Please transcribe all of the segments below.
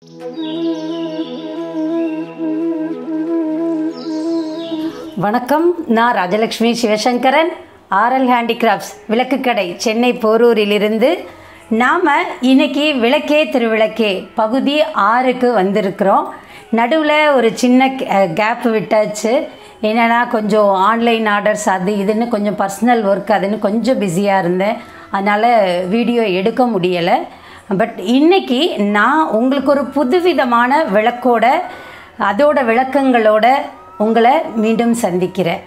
வணக்கம் நான் Rajalakshmi Sivasankaran RL handicrafts விளக்குக்கடை சென்னை போரூரிலிருந்து நாம் இன்னைக்கு விளக்கே திருவிளக்கே பகுதி ஆறுக்கு வந்திருக்கிறோம் நடுவில் ஒரு சின்ன கேப் விட்டாச்சு என்னென்னா கொஞ்சம் ஆன்லைன் ஆர்டர்ஸ் அது இதுன்னு கொஞ்சம் பர்சனல் ஒர்க் அதுன்னு கொஞ்சம் பிஸியாக இருந்தேன் அதனால் வீடியோ எடுக்க முடியலை பட் இன்னைக்கு நான் உங்களுக்கு ஒரு புதுவிதமான விளக்கோட அதோட விளக்கங்களோட உங்களை மீண்டும் சந்திக்கிறேன்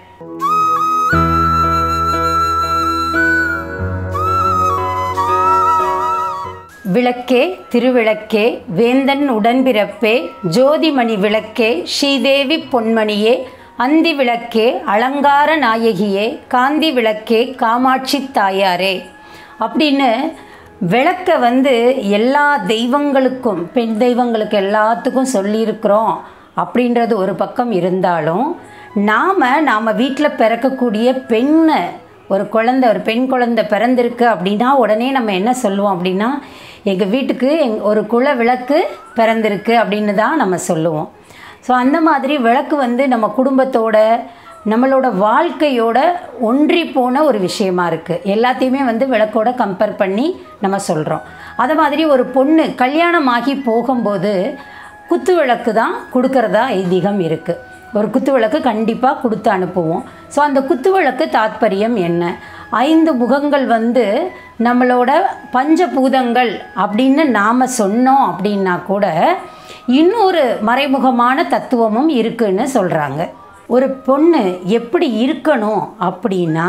விளக்கே திருவிளக்கே வேந்தன் உடன்பிறப்பே ஜோதிமணி விளக்கே ஸ்ரீதேவி பொன்மணியே அந்தி விளக்கே அலங்கார நாயகியே காந்தி விளக்கே காமாட்சி தாயாரே அப்படின்னு விளக்க வந்து எல்லா தெய்வங்களுக்கும் பெண் தெய்வங்களுக்கு எல்லாத்துக்கும் சொல்லியிருக்கிறோம் அப்படின்றது ஒரு பக்கம் இருந்தாலும் நாம் நாம் வீட்டில் பிறக்கக்கூடிய பெண்ணை ஒரு குழந்தை ஒரு பெண் குழந்தை பிறந்திருக்கு அப்படின்னா உடனே நம்ம என்ன சொல்லுவோம் அப்படின்னா எங்கள் வீட்டுக்கு எங் ஒரு குல விளக்கு பிறந்திருக்கு அப்படின்னு தான் நம்ம சொல்லுவோம் ஸோ அந்த மாதிரி விளக்கு வந்து நம்ம குடும்பத்தோட நம்மளோட வாழ்க்கையோட ஒன்றி போன ஒரு விஷயமா இருக்குது எல்லாத்தையுமே வந்து விளக்கோட கம்பேர் பண்ணி நம்ம சொல்கிறோம் அது மாதிரி ஒரு பொண்ணு கல்யாணமாகி போகும்போது குத்து விளக்கு தான் கொடுக்கறதா ஐதீகம் இருக்குது ஒரு குத்து விளக்கு கண்டிப்பாக கொடுத்து அனுப்புவோம் ஸோ அந்த குத்து விளக்கு தாத்பரியம் என்ன ஐந்து முகங்கள் வந்து நம்மளோட பஞ்சபூதங்கள் அப்படின்னு நாம் சொன்னோம் அப்படின்னா கூட இன்னொரு மறைமுகமான தத்துவமும் இருக்குன்னு சொல்கிறாங்க ஒரு பொண்ணு எப்படி இருக்கணும் அப்படின்னா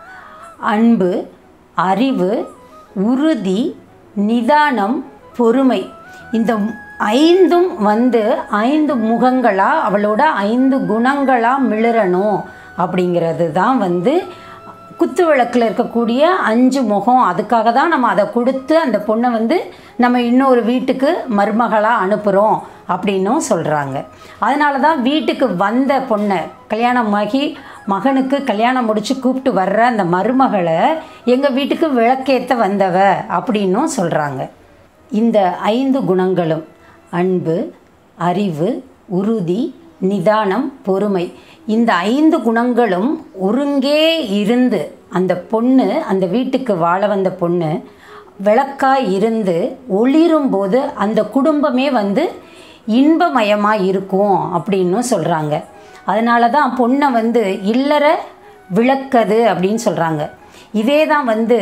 அன்பு அறிவு உறுதி நிதானம் பொறுமை இந்த ஐந்தும் வந்து ஐந்து முகங்களாக அவளோட ஐந்து குணங்களாக மிளறணும் அப்படிங்கிறது தான் வந்து குத்து விளக்கில் இருக்கக்கூடிய அஞ்சு முகம் அதுக்காக தான் நம்ம அதை கொடுத்து அந்த பொண்ணை வந்து நம்ம இன்னொரு வீட்டுக்கு மருமகளாக அனுப்புகிறோம் அப்படின்னும் சொல்கிறாங்க அதனால தான் வீட்டுக்கு வந்த பொண்ணை கல்யாணமாகி மகனுக்கு கல்யாணம் முடித்து கூப்பிட்டு வர்ற அந்த மருமகளை எங்கள் வீட்டுக்கு விளக்கேற்ற வந்தவ அப்படின்னும் சொல்கிறாங்க இந்த ஐந்து குணங்களும் அன்பு அறிவு உறுதி நிதானம் பொறுமை இந்த ஐந்து குணங்களும் ஒருங்கே இருந்து அந்த பொண்ணு அந்த வீட்டுக்கு வாழ வந்த பொண்ணு விளக்காக இருந்து ஒளிரும் போது அந்த குடும்பமே வந்து இன்பமயமாக இருக்கும் அப்படின்னும் சொல்கிறாங்க அதனால தான் பொண்ணை வந்து இல்லற விளக்கது அப்படின்னு சொல்கிறாங்க இதே தான் வந்து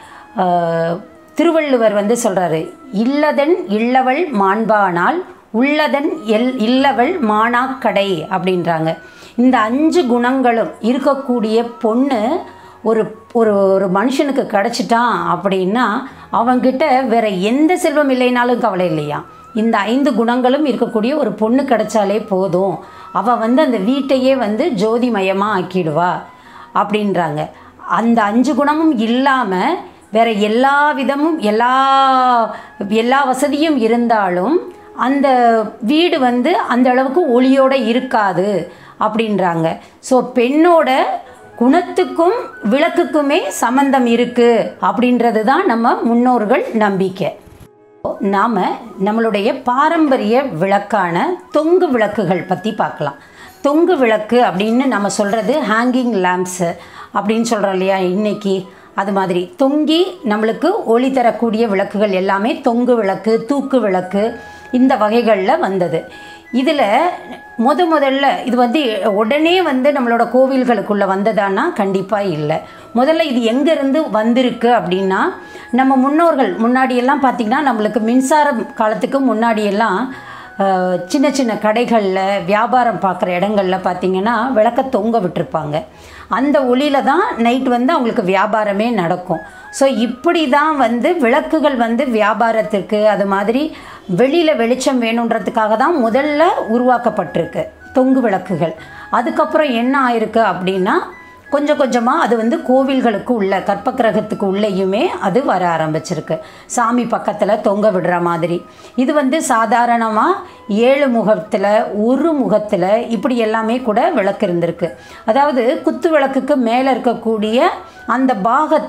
திருவள்ளுவர் வந்து சொல்கிறாரு இல்லதன் இல்லவள் மாண்பானால் உள்ளதன் எல் இல்லவள் மானாக்கடை அப்படின்றாங்க இந்த அஞ்சு குணங்களும் இருக்கக்கூடிய பொண்ணு ஒரு ஒரு ஒரு மனுஷனுக்கு கிடச்சிட்டான் அப்படின்னா அவங்கிட்ட வேற எந்த செல்வம் இல்லைனாலும் கவலை இல்லையா இந்த ஐந்து குணங்களும் இருக்கக்கூடிய ஒரு பொண்ணு கிடைச்சாலே போதும் அவள் வந்து அந்த வீட்டையே வந்து ஜோதிமயமாக ஆக்கிடுவா அப்படின்றாங்க அந்த அஞ்சு குணமும் இல்லாமல் வேற எல்லா விதமும் எல்லா எல்லா வசதியும் இருந்தாலும் அந்த வீடு வந்து அந்த அளவுக்கு ஒளியோடு இருக்காது அப்படின்றாங்க ஸோ பெண்ணோட குணத்துக்கும் விளக்குக்குமே சம்பந்தம் இருக்குது அப்படின்றது தான் நம்ம முன்னோர்கள் நம்பிக்கை நாம் நம்மளுடைய பாரம்பரிய விளக்கான தொங்கு விளக்குகள் பற்றி பார்க்கலாம் தொங்கு விளக்கு அப்படின்னு நம்ம சொல்கிறது ஹேங்கிங் லேம்ப்ஸு அப்படின்னு சொல்கிறோம் இல்லையா இன்றைக்கி அது மாதிரி தொங்கி நம்மளுக்கு ஒளி தரக்கூடிய விளக்குகள் எல்லாமே தொங்கு விளக்கு தூக்கு விளக்கு இந்த வகைகளில் வந்தது இதில் முத முதல்ல இது வந்து உடனே வந்து நம்மளோட கோவில்களுக்குள்ளே வந்ததானா கண்டிப்பாக இல்லை முதல்ல இது எங்கேருந்து வந்திருக்கு அப்படின்னா நம்ம முன்னோர்கள் முன்னாடியெல்லாம் பார்த்திங்கன்னா நம்மளுக்கு மின்சாரம் காலத்துக்கு முன்னாடியெல்லாம் சின்ன சின்ன கடைகளில் வியாபாரம் பார்க்குற இடங்களில் பார்த்திங்கன்னா விளக்க தொங்க விட்டுருப்பாங்க அந்த ஒளியில் தான் நைட் வந்து அவங்களுக்கு வியாபாரமே நடக்கும் ஸோ இப்படி தான் வந்து விளக்குகள் வந்து வியாபாரத்திற்கு அது மாதிரி வெளியில் வெளிச்சம் வேணுன்றதுக்காக தான் முதல்ல உருவாக்கப்பட்டிருக்கு தொங்கு விளக்குகள் அதுக்கப்புறம் என்ன ஆயிருக்கு அப்படின்னா கொஞ்சம் கொஞ்சமாக அது வந்து கோவில்களுக்கு உள்ள கற்பக்கிரகத்துக்கு உள்ளேயுமே அது வர ஆரம்பிச்சிருக்கு சாமி பக்கத்தில் தொங்க விடுற மாதிரி இது வந்து சாதாரணமாக ஏழு முகத்தில் ஒரு முகத்தில் இப்படி எல்லாமே கூட விளக்கு இருந்திருக்கு அதாவது குத்து விளக்குக்கு மேலே இருக்கக்கூடிய அந்த பாகத்தை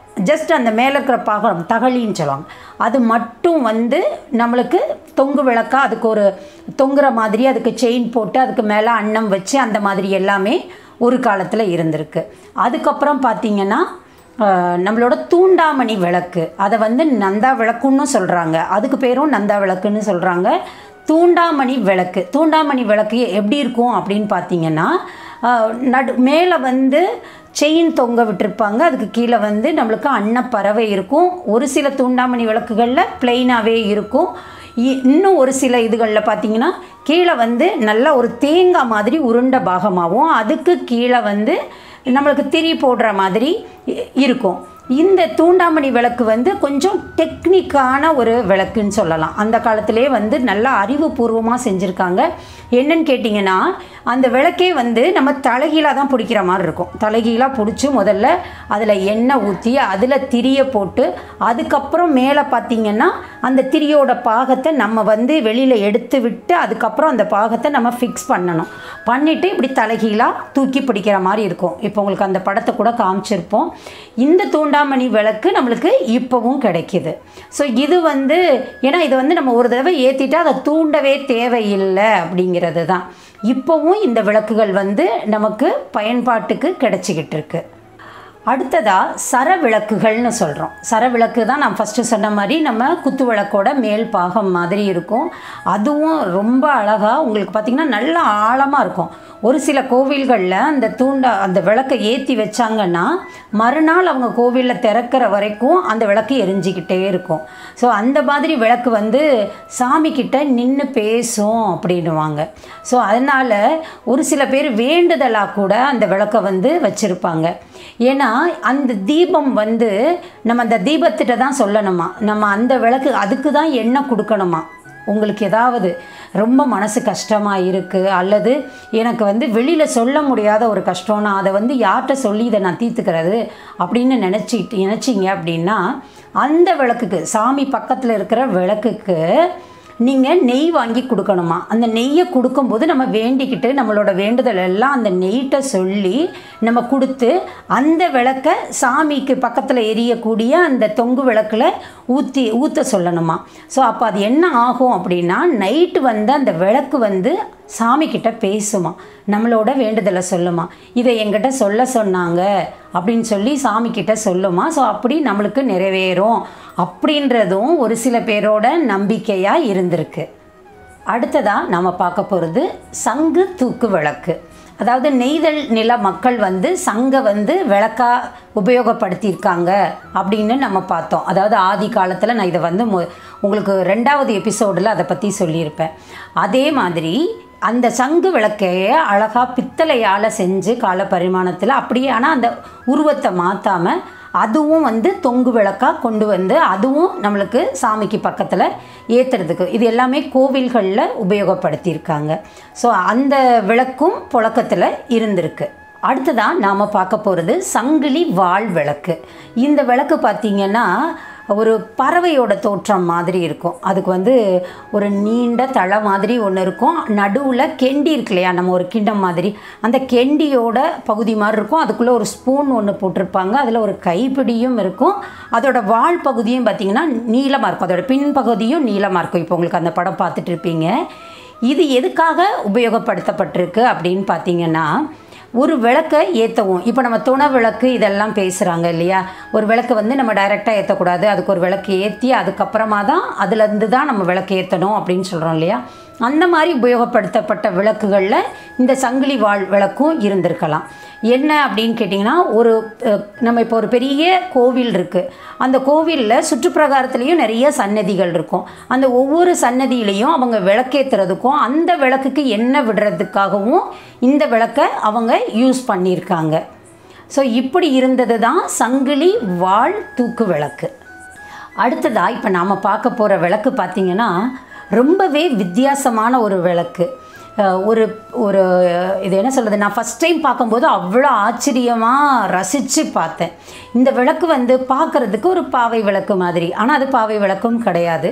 ஜஸ்ட் அந்த மேலே இருக்கிற பாகம் தகழின்னு சொல்லுவாங்க அது மட்டும் வந்து நம்மளுக்கு தொங்கு விளக்கா அதுக்கு ஒரு தொங்குற மாதிரி அதுக்கு செயின் போட்டு அதுக்கு மேலே அன்னம் வச்சு அந்த மாதிரி எல்லாமே ஒரு காலத்தில் இருந்திருக்கு அதுக்கப்புறம் பார்த்திங்கன்னா ஆஹ், நம்மளோட தூண்டாமணி விளக்கு அதை வந்து நந்தா விளக்குன்னு சொல்கிறாங்க அதுக்கு பேரும் நந்தா விளக்குன்னு சொல்கிறாங்க தூண்டாமணி விளக்கு தூண்டாமணி விளக்கு எப்படி இருக்கும் அப்படின்னு பார்த்தீங்கன்னா ஆஹ், நடு மேலே வந்து செயின் தொங்க விட்டிருப்பாங்க அதுக்கு கீழே வந்து நம்மளுக்கு அன்னப்பறவை இருக்கும் ஒரு சில தூண்டாமணி விளக்குகளில் பிளெயினாகவே இருக்கும் இ- இன்னும் ஒரு சில இதுகளில் பார்த்தீங்கன்னா கீழே வந்து நல்ல ஒரு தேங்காய் மாதிரி உருண்ட பாகமாகவும் அதுக்கு கீழே வந்து நம்மளுக்கு திரி போடுற மாதிரி இ- இருக்கும் இந்த தூண்டாமணி விளக்கு வந்து கொஞ்சம் டெக்னிக்கான ஒரு விளக்குன்னு சொல்லலாம் அந்த காலத்திலே வந்து நல்லா அறிவுபூர்வமாக செஞ்சுருக்காங்க என்னன்னு கேட்டிங்கன்னா அந்த விளக்கே வந்து நம்ம தலைகீழாக தான் பிடிக்கிற மாதிரி இருக்கும் தலைகீழாக பிடிச்சி முதல்ல அதில் எண்ணெய் ஊற்றி அதில் திரியை போட்டு அதுக்கப்புறம் மேலே பார்த்தீங்கன்னா அந்த திரியோட பாகத்தை நம்ம வந்து வெளியில் எடுத்து விட்டு அதுக்கப்புறம் அந்த பாகத்தை நம்ம ஃபிக்ஸ் பண்ணணும் பண்ணிவிட்டு இப்படி தலைகீழாக தூக்கி பிடிக்கிற மாதிரி இருக்கும் இப்போ உங்களுக்கு அந்த படத்தை கூட காமிச்சிருப்போம் இந்த தூண்டாமணி விளக்கு நம்மளுக்கு இப்போவும் கிடைக்கிது ஸோ இது வந்து ஏன்னா இது வந்து நம்ம ஒரு தடவை ஏற்றிட்டா அதை தூண்டவே தேவையில்லை அப்படிங்கிறது தான் இப்போவும் இந்த விளக்குகள் வந்து நமக்கு பயன்பாட்டுக்கு கிடைச்சிக்கிட்டு இருக்கு அடுத்ததாக சரவிளக்குகள்னு சொல்கிறோம் சரவிளக்கு தான் நான் ஃபஸ்ட்டு சொன்ன மாதிரி நம்ம குத்து விளக்கோட மேல் பாகம் மாதிரி இருக்கும் அதுவும் ரொம்ப அழகாக உங்களுக்கு பார்த்திங்கன்னா நல்ல ஆழமாக இருக்கும் ஒரு சில கோவில்களில் அந்த தூண்டா அந்த விளக்கை ஏற்றி வச்சாங்கன்னா மறுநாள் அவங்க கோவிலில் திறக்கிற வரைக்கும் அந்த விளக்கு எரிஞ்சிக்கிட்டே இருக்கும் ஸோ அந்த மாதிரி விளக்கு வந்து சாமி கிட்ட நின்று பேசும் அப்படின்னுவாங்க ஸோ அதனால் ஒரு சில பேர் வேண்டுதலாக கூட அந்த விளக்கை வந்து வச்சுருப்பாங்க ஏன்னா அந்த தீபம் வந்து நம்ம அந்த தீபத்திட்ட தான் சொல்லணுமா நம்ம அந்த விளக்கு அதுக்கு தான் எண்ணெய் கொடுக்கணுமா உங்களுக்கு ஏதாவது ரொம்ப மனசு கஷ்டமாக இருக்குது அல்லது எனக்கு வந்து வெளியில் சொல்ல முடியாத ஒரு கஷ்டம்னா அதை வந்து யார்கிட்ட சொல்லி இதை நான் தீர்த்துக்கிறது அப்படின்னு நினச்சிட்டு நினச்சிங்க அப்படின்னா அந்த விளக்குக்கு சாமி பக்கத்தில் இருக்கிற விளக்குக்கு நீங்கள் நெய் வாங்கி கொடுக்கணுமா அந்த நெய்யை கொடுக்கும்போது நம்ம வேண்டிக்கிட்டு நம்மளோட வேண்டுதல் எல்லாம் அந்த நெய்கிட்ட சொல்லி நம்ம கொடுத்து அந்த விளக்கை சாமிக்கு பக்கத்தில் எரியக்கூடிய அந்த தொங்கு விளக்கில் ஊற்றி ஊற்ற சொல்லணுமா ஸோ அப்போ அது என்ன ஆகும் அப்படின்னா நைட்டு வந்து அந்த விளக்கு வந்து சாமி கிட்ட பேசுமா நம்மளோட வேண்டுதலை சொல்லுமா இதை எங்கிட்ட சொல்ல சொன்னாங்க அப்படின்னு சொல்லி சாமி கிட்ட சொல்லுமா ஸோ அப்படி நம்மளுக்கு நிறைவேறும் அப்படின்றதும் ஒரு சில பேரோட நம்பிக்கையாக இருந்திருக்கு அடுத்ததாக நம்ம பார்க்க போகிறது சங்கு தூக்கு விளக்கு அதாவது நெய்தல் நில மக்கள் வந்து சங்கை வந்து விளக்கா உபயோகப்படுத்தியிருக்காங்க அப்படின்னு நம்ம பார்த்தோம் அதாவது ஆதி காலத்தில் நான் இதை வந்து மு- உங்களுக்கு ரெண்டாவது எபிசோடில் அதை பற்றி சொல்லியிருப்பேன் அதே மாதிரி அந்த சங்கு விளக்கையே அழகாக பித்தளையால் செஞ்சு கால பரிமாணத்தில் அப்படியே ஆனால் அந்த உருவத்தை மாற்றாமல் அதுவும் வந்து தொங்கு விளக்காக கொண்டு வந்து அதுவும் நம்மளுக்கு சாமிக்கு பக்கத்தில் ஏற்றுறதுக்கு இது எல்லாமே கோவில்களில் உபயோகப்படுத்தியிருக்காங்க ஸோ அந்த விளக்கும் புழக்கத்தில் இருந்திருக்கு அடுத்ததாக நாம் பார்க்க போகிறது சங்கிலி வாள் விளக்கு இந்த விளக்கு பார்த்திங்கன்னா ஒரு பறவையோட தோற்றம் மாதிரி இருக்கும் அதுக்கு வந்து ஒரு நீண்ட தலை மாதிரி ஒன்று இருக்கும் நடுவில் கெண்டி இருக்கு இல்லையா நம்ம ஒரு கிண்டம் மாதிரி அந்த கெண்டியோட பகுதி மாதிரி இருக்கும் அதுக்குள்ளே ஒரு ஸ்பூன் ஒன்று போட்டிருப்பாங்க அதில் ஒரு கைப்பிடியும் இருக்கும் அதோட வால் பகுதியும் பார்த்திங்கன்னா நீளமாக இருக்கும் அதோட பின்பகுதியும் நீளமாக இருக்கும் இப்போ உங்களுக்கு அந்த படம் பார்த்துட்டு இருப்பீங்க இது எதுக்காக உபயோகப்படுத்தப்பட்டிருக்கு அப்படின்னு பார்த்தீங்கன்னா ஒரு விளக்கை ஏற்றவும் இப்போ நம்ம துணை விளக்கு இதெல்லாம் பேசுகிறாங்க இல்லையா ஒரு விளக்கு வந்து நம்ம டைரெக்டாக ஏற்றக்கூடாது அதுக்கு ஒரு விளக்கு ஏற்றி அதுக்கப்புறமா தான் அதுலேருந்து தான் நம்ம விளக்கு ஏற்றணும் அப்படின்னு சொல்கிறோம் இல்லையா அந்த மாதிரி உபயோகப்படுத்தப்பட்ட விளக்குகளில் இந்த சங்கிலி வாழ் விளக்கும் இருந்திருக்கலாம் என்ன அப்படின்னு கேட்டிங்கன்னா ஒரு அஹ், நம்ம இப்போ ஒரு பெரிய கோவில் இருக்குது அந்த கோவிலில் சுற்றுப்பிரகாரத்துலேயும் நிறைய சன்னதிகள் இருக்கும் அந்த ஒவ்வொரு சன்னதியிலையும் அவங்க விளக்கேற்றுறதுக்கும் அந்த விளக்குக்கு எண்ணெய் விடுறதுக்காகவும் இந்த விளக்கை அவங்க யூஸ் பண்ணியிருக்காங்க ஸோ இப்படி இருந்தது தான் சங்கிலி வாழ் தூக்கு விளக்கு அடுத்ததாக இப்போ நாம் பார்க்க போகிற விளக்கு பார்த்திங்கன்னா ரொம்பவே வித்தியாசமான ஒரு விளக்கு அஹ் ஒரு ஒரு இது என்ன சொல்கிறது நான் ஃபஸ்ட் டைம் பார்க்கும்போது அவ்வளோ ஆச்சரியமாக ரசித்து பார்த்தேன் இந்த விளக்கு வந்து பார்க்குறதுக்கு ஒரு பாவை விளக்கு மாதிரி ஆனால் அது பாவை விளக்கும் கிடையாது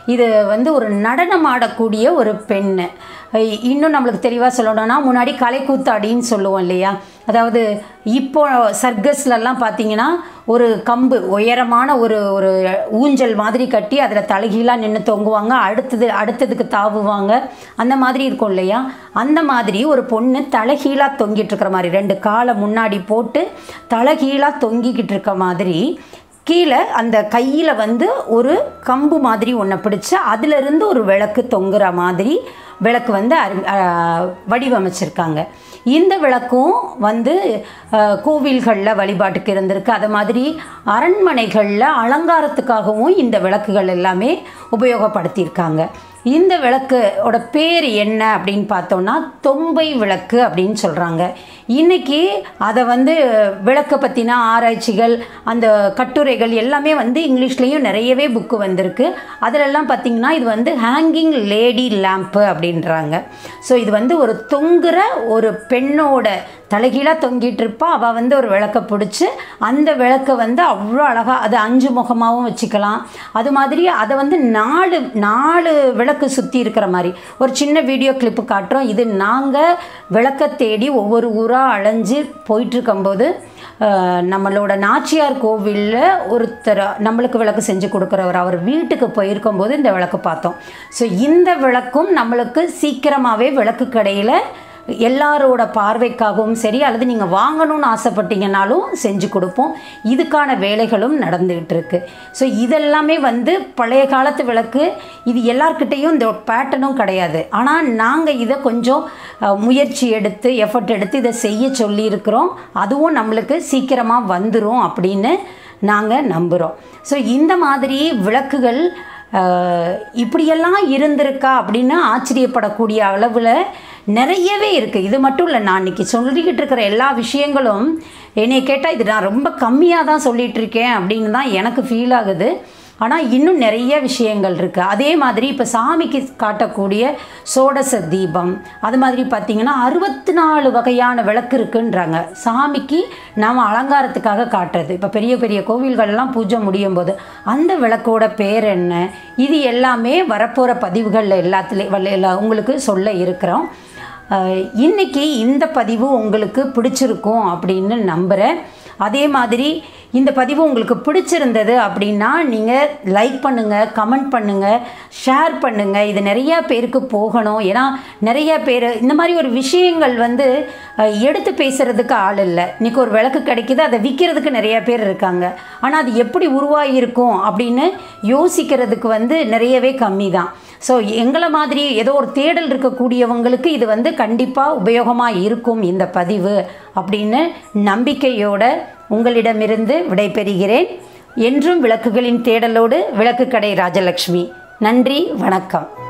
இது வந்து ஒரு நடனம் ஆடக்கூடிய ஒரு பெண் அஹ் இன்னும் நம்மளுக்கு தெளிவாக சொல்லணும்னா முன்னாடி கலைக்கூத்தாடின்னு சொல்லுவோம் இல்லையா அதாவது இப்போ சர்க்கஸ்லலாம் பார்த்தீங்கன்னா ஒரு கம்பு உயரமான ஒரு ஒரு ஊஞ்சல் மாதிரி கட்டி அதில் தலைகீழாக நின்று தொங்குவாங்க அடுத்தது அடுத்ததுக்கு தாவுவாங்க அந்த மாதிரி இருக்கும் இல்லையா அந்த மாதிரி ஒரு பொண்ணு தலைகீழாக தொங்கிட்டு இருக்கிற மாதிரி ரெண்டு காலை முன்னாடி போட்டு தலைகீழாக தொங்கிக்கிட்டு இருக்க மாதிரி கீழே அந்த கையில் வந்து ஒரு கம்பு மாதிரி ஒன்றை பிடிச்சு அதிலிருந்து ஒரு விளக்கு தொங்குற மாதிரி விளக்கு வந்து அறி அஹ் வடிவமைச்சிருக்காங்க இந்த விளக்கும் வந்து அஹ், கோவில்களில் வழிபாட்டுக்கு இருந்திருக்கு அது மாதிரி அரண்மனைகளில் அலங்காரத்துக்காகவும் இந்த விளக்குகள் எல்லாமே உபயோகப்படுத்தியிருக்காங்க இந்த விளக்கோட பேர் என்ன அப்படின்னு பார்த்தோம்னா தொம்பை விளக்கு அப்படின்னு சொல்கிறாங்க இன்னைக்கு அதை வந்து விளக்கை பற்றின ஆராய்ச்சிகள் அந்த கட்டுரைகள் எல்லாமே வந்து இங்கிலீஷ்லேயும் நிறையவே புக்கு வந்திருக்கு அதிலெல்லாம் பார்த்திங்கன்னா இது வந்து ஹேங்கிங் லேடி லேம்ப்பு அப்படின்றாங்க ஸோ இது வந்து ஒரு தொங்குற ஒரு பெண்ணோட தலைகீழாக தொங்கிட்டு இருப்பா அவள் வந்து ஒரு விளக்கை பிடிச்சி அந்த விளக்கை வந்து அவ்வளோ அழகாக அது அஞ்சு முகமாகவும் வச்சுக்கலாம் அது மாதிரி அதை வந்து நாலு நாலு விளக்கு சுற்றி இருக்கிற மாதிரி ஒரு சின்ன வீடியோ கிளிப்பு காட்டுறோம் இது நாங்கள் விளக்கை தேடி ஒவ்வொரு ஊராக அலைஞ்சு போயிட்டுருக்கும்போது அஹ், நம்மளோட நாச்சியார் கோவிலில் ஒருத்தர் நம்மளுக்கு விளக்கு செஞ்சு கொடுக்குறவர் அவர் வீட்டுக்கு போயிருக்கும்போது இந்த விளக்கு பார்த்தோம் ஸோ இந்த விளக்கும் நம்மளுக்கு சீக்கிரமாகவே விளக்கு கடையில் எல்லாரோட பார்வைக்காகவும் சரி அல்லது நீங்கள் வாங்கணும்னு ஆசைப்பட்டீங்கனாலும் செஞ்சு கொடுப்போம் இதுக்கான வேலைகளும் நடந்துகிட்டு இருக்கு ஸோ இதெல்லாமே வந்து பழைய காலத்து விளக்கு இது எல்லார்கிட்டேயும் இந்த பேட்டர்னும் கிடையாது ஆனால் நாங்கள் இதை கொஞ்சம் அஹ், முயற்சி எடுத்து எஃபர்ட் எடுத்து இதை செய்ய சொல்லியிருக்கிறோம் அதுவும் நம்மளுக்கு சீக்கிரமாக வந்துடும் அப்படின்னு நாங்கள் நம்புகிறோம் ஸோ இந்த மாதிரி விளக்குகள் அஹ், இப்படியெல்லாம் இருந்திருக்கா அப்படின்னு ஆச்சரியப்படக்கூடிய அளவில் நிறையவே இருக்குது இது மட்டும் இல்லை நான் இன்னைக்கு சொல்லிக்கிட்டு இருக்கிற எல்லா விஷயங்களும் என்னை கேட்டால் இது நான் ரொம்ப கம்மியாக தான் சொல்லிகிட்டு இருக்கேன் அப்படின்னு தான் எனக்கு ஃபீல் ஆகுது ஆனால் இன்னும் நிறைய விஷயங்கள் இருக்குது அதே மாதிரி இப்போ சாமிக்கு காட்டக்கூடிய சோடச தீபம் அது மாதிரி பார்த்திங்கன்னா அறுபத்தி நாலு வகையான விளக்கு இருக்குன்றாங்க சாமிக்கு நாம் அலங்காரத்துக்காக காட்டுறது இப்போ பெரிய பெரிய கோவில்கள்லாம் பூஜை முடியும் போது அந்த விளக்கோட பேர் என்ன இது எல்லாமே வரப்போகிற பதிவுகளில் எல்லாத்துலேயும் எல்லா உங்களுக்கு சொல்ல இருக்கிறோம் அஹ், இன்னைக்கு இந்த பதிவு உங்களுக்கு பிடிச்சிருக்கும் அப்படின்னு நம்புகிறேன் அதே மாதிரி இந்த பதிவு உங்களுக்கு பிடிச்சிருந்தது அப்படின்னா நீங்கள் லைக் பண்ணுங்கள் கமெண்ட் பண்ணுங்கள் ஷேர் பண்ணுங்கள் இது நிறையா பேருக்கு போகணும் ஏன்னா நிறைய பேர் இந்த மாதிரி ஒரு விஷயங்கள் வந்து அஹ், எடுத்து பேசுகிறதுக்கு ஆள் இல்லை இன்றைக்கி ஒரு விளக்கு கிடைக்குது அதை விற்கிறதுக்கு நிறைய பேர் இருக்காங்க ஆனால் அது எப்படி உருவாகியிருக்கும் அப்படின்னு யோசிக்கிறதுக்கு வந்து நிறையவே கம்மி தான் ஸோ எங்களை மாதிரி ஏதோ ஒரு தேடல் இருக்கக்கூடியவங்களுக்கு இது வந்து கண்டிப்பாக உபயோகமாக இருக்கும் இந்த பதிவு அப்படின்னு நம்பிக்கையோட உங்களிடமிருந்து விடைபெறுகிறேன் என்றும் விளக்குகளின் தேடலோடு விளக்கு கடை ராஜலக்ஷ்மி நன்றி வணக்கம்